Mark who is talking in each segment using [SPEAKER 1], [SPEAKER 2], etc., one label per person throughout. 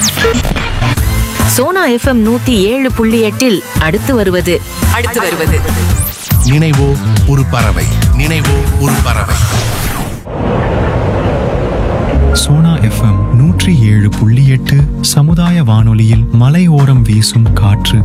[SPEAKER 1] Sona FM நூத்தி ஏழு புள்ளி எட்டில் அடுத்து வருவது
[SPEAKER 2] அடுத்து வருவது
[SPEAKER 3] நினைவோ ஒரு பறவை நினைவோ ஒரு பறவை
[SPEAKER 4] சோனா எஃப்எம் நூற்றி ஏழு புள்ளி எட்டு சமுதாய வானொலியில் மலையோரம் வீசும் காற்று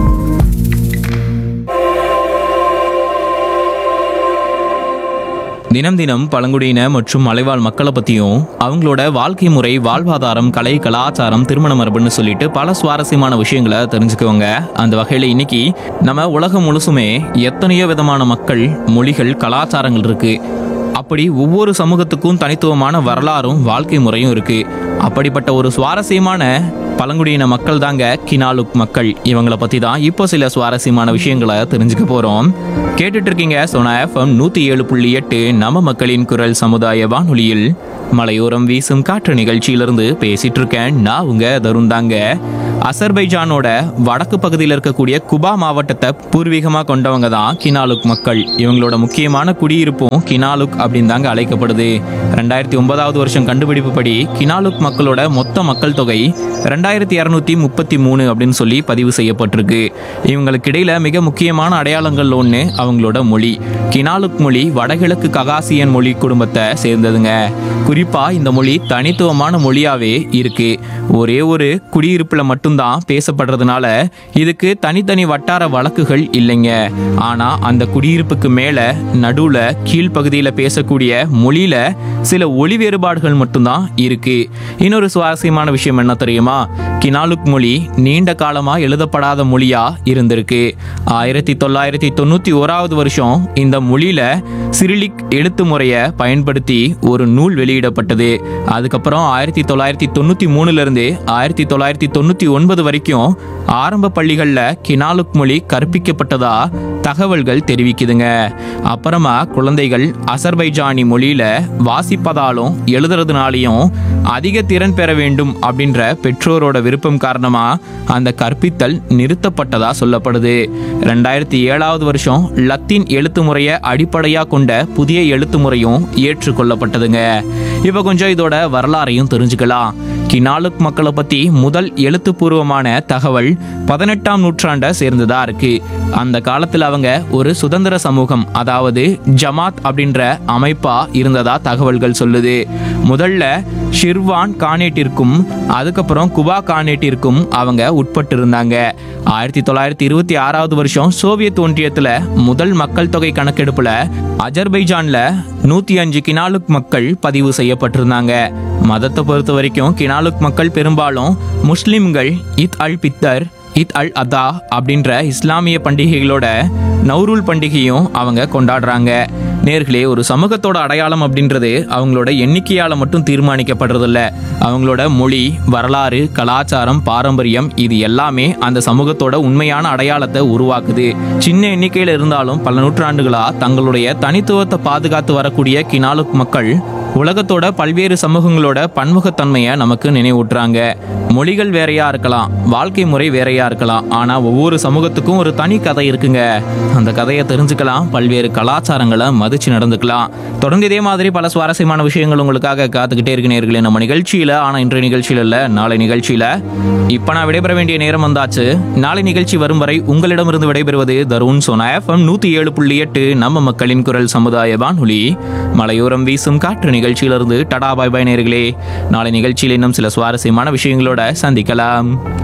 [SPEAKER 5] தினம் தினம் பழங்குடியின மற்றும் மலைவாழ் மக்களை பற்றியும் அவங்களோட வாழ்க்கை முறை வாழ்வாதாரம் கலை கலாச்சாரம் திருமண மரபுன்னு சொல்லிட்டு பல சுவாரஸ்யமான விஷயங்களை தெரிஞ்சுக்குவோங்க அந்த வகையில் இன்னைக்கு நம்ம உலகம் முழுசுமே எத்தனையோ விதமான மக்கள் மொழிகள் கலாச்சாரங்கள் இருக்கு அப்படி ஒவ்வொரு சமூகத்துக்கும் தனித்துவமான வரலாறும் வாழ்க்கை முறையும் இருக்கு அப்படிப்பட்ட ஒரு சுவாரஸ்யமான பழங்குடியின மக்கள் தாங்க கினாலுக் மக்கள் இவங்கள பத்தி தான் இப்போ சில சுவாரஸ்யமான விஷயங்களை தெரிஞ்சுக்க போறோம் கேட்டுட்டு இருக்கீங்க சோனா எஃப்எம் நூத்தி ஏழு புள்ளி எட்டு நம்ம மக்களின் குரல் சமுதாய வானொலியில் மலையோரம் வீசும் காற்று நிகழ்ச்சியிலிருந்து பேசிட்டு இருக்கேன் நான் உங்க தருண் தாங்க அசர்பைஜானோட வடக்கு பகுதியில் இருக்கக்கூடிய குபா மாவட்டத்தை பூர்வீகமாக கொண்டவங்க தான் கினாலுக் மக்கள் இவங்களோட முக்கியமான குடியிருப்பும் கினாலுக் அப்படின்னு தாங்க அழைக்கப்படுது ரெண்டாயிரத்தி ஒன்பதாவது வருஷம் கண்டுபிடிப்பு படி கினாலுக் மக்களோட மொத்த மக்கள் தொகை ரெண்டாயிரத்தி இரநூத்தி முப்பத்தி மூணு அப்படின்னு சொல்லி பதிவு செய்யப்பட்டிருக்கு இவங்களுக்கு இடையில மிக முக்கியமான அடையாளங்கள் ஒன்று அவங்களோட மொழி கினாலுக் மொழி வடகிழக்கு ககாசியன் மொழி குடும்பத்தை சேர்ந்ததுங்க குறிப்பா இந்த மொழி தனித்துவமான மொழியாவே இருக்கு ஒரே ஒரு குடியிருப்புல மட்டும்தான் பேசப்படுறதுனால இதுக்கு தனித்தனி வட்டார வழக்குகள் இல்லைங்க ஆனா அந்த குடியிருப்புக்கு மேல நடுவுல கீழ்ப்பகுதியில பேசக்கூடிய மொழியில சில ஒளி வேறுபாடுகள் மட்டும்தான் இருக்கு இன்னொரு சுவாரஸ்யமான விஷயம் என்ன தெரியுமா கினாலுக் மொழி நீண்ட காலமா எழுதப்படாத மொழியா இருந்திருக்கு ஆயிரத்தி தொள்ளாயிரத்தி தொண்ணூத்தி ஓராவது வருஷம் இந்த மொழியில சிரிலிக் எழுத்து முறையை பயன்படுத்தி ஒரு நூல் வெளியிடப்பட்டது அதுக்கப்புறம் ஆயிரத்தி தொள்ளாயிரத்தி தொண்ணூத்தி மூணுல இருந்து ஆயிரத்தி தொள்ளாயிரத்தி தொண்ணூத்தி ஒன்பது வரைக்கும் ஆரம்ப பள்ளிகள்ல கினாலுக் மொழி கற்பிக்கப்பட்டதா தகவல்கள் தெரிவிக்குதுங்க அப்புறமா குழந்தைகள் அசர்பைஜானி மொழியில வாசிப்பதாலும் எழுதுறதுனாலையும் அதிக திறன் பெற வேண்டும் அப்படின்ற பெற்றோரோட விருப்பம் காரணமா அந்த கற்பித்தல் நிறுத்தப்பட்டதா சொல்லப்படுது ரெண்டாயிரத்தி ஏழாவது வருஷம் லத்தீன் எழுத்து முறையை அடிப்படையாக கொண்ட புதிய எழுத்து முறையும் ஏற்றுக்கொள்ளப்பட்டதுங்க இப்போ கொஞ்சம் இதோட வரலாறையும் தெரிஞ்சுக்கலாம் கினாலுக் மக்களை பத்தி முதல் எழுத்துப்பூர்வமான தகவல் பதினெட்டாம் நூற்றாண்டை சேர்ந்ததா இருக்கு அந்த காலத்துல அவங்க ஒரு சுதந்திர சமூகம் அதாவது ஜமாத் அப்படின்ற அமைப்பா இருந்ததா தகவல்கள் சொல்லுது முதல்ல ஷிர்வான் கானேட்டிற்கும் அதுக்கப்புறம் குபா கானேட்டிற்கும் அவங்க உட்பட்டு இருந்தாங்க ஆயிரத்தி தொள்ளாயிரத்தி இருபத்தி ஆறாவது வருஷம் சோவியத் ஒன்றியத்துல முதல் மக்கள் தொகை கணக்கெடுப்புல அஜர்பைஜான்ல நூத்தி அஞ்சு கினாலுக் மக்கள் பதிவு செய்யப்பட்டிருந்தாங்க மதத்தை பொறுத்த வரைக்கும் கினாலுக் மக்கள் பெரும்பாலும் முஸ்லிம்கள் இத் அல் பித்தர் இத் அல் அதா அப்படின்ற இஸ்லாமிய பண்டிகைகளோட நௌரூல் பண்டிகையும் அவங்க கொண்டாடுறாங்க நேர்களே ஒரு சமூகத்தோட அடையாளம் அப்படின்றது அவங்களோட எண்ணிக்கையால மட்டும் தீர்மானிக்கப்படுறதில்ல அவங்களோட மொழி வரலாறு கலாச்சாரம் பாரம்பரியம் இது எல்லாமே அந்த சமூகத்தோட உண்மையான அடையாளத்தை உருவாக்குது சின்ன எண்ணிக்கையில் இருந்தாலும் பல நூற்றாண்டுகளா தங்களுடைய தனித்துவத்தை பாதுகாத்து வரக்கூடிய கினாலுக் மக்கள் உலகத்தோட பல்வேறு சமூகங்களோட பன்முகத்தன்மையை நமக்கு நினைவூட்டுறாங்க மொழிகள் வேறையா இருக்கலாம் வாழ்க்கை முறை வேறையா இருக்கலாம் ஆனா ஒவ்வொரு சமூகத்துக்கும் ஒரு தனி கதை இருக்குங்க அந்த கதையை தெரிஞ்சுக்கலாம் பல்வேறு கலாச்சாரங்களை மதிச்சு நடந்துக்கலாம் தொடர்ந்து இதே மாதிரி பல சுவாரஸ்யமான விஷயங்கள் உங்களுக்காக காத்துக்கிட்டே இருக்கு நேர்களே நம்ம நிகழ்ச்சியில ஆனா இன்றைய நிகழ்ச்சியில இல்ல நாளை நிகழ்ச்சியில இப்ப நான் விடைபெற வேண்டிய நேரம் வந்தாச்சு நாளை நிகழ்ச்சி வரும் வரை உங்களிடமிருந்து விடைபெறுவது தருண் சோனா எஃப்எம் நூத்தி ஏழு புள்ளி எட்டு நம்ம மக்களின் குரல் சமுதாய வானொலி மலையோரம் வீசும் காற்று நிகழ்ச்சியிலிருந்து டடா பாய் பாய் நேர்களே நாளை நிகழ்ச்சியில் இன்னும் சில சுவாரஸ்யமான விஷயங்களோட சந்திக்கலாம்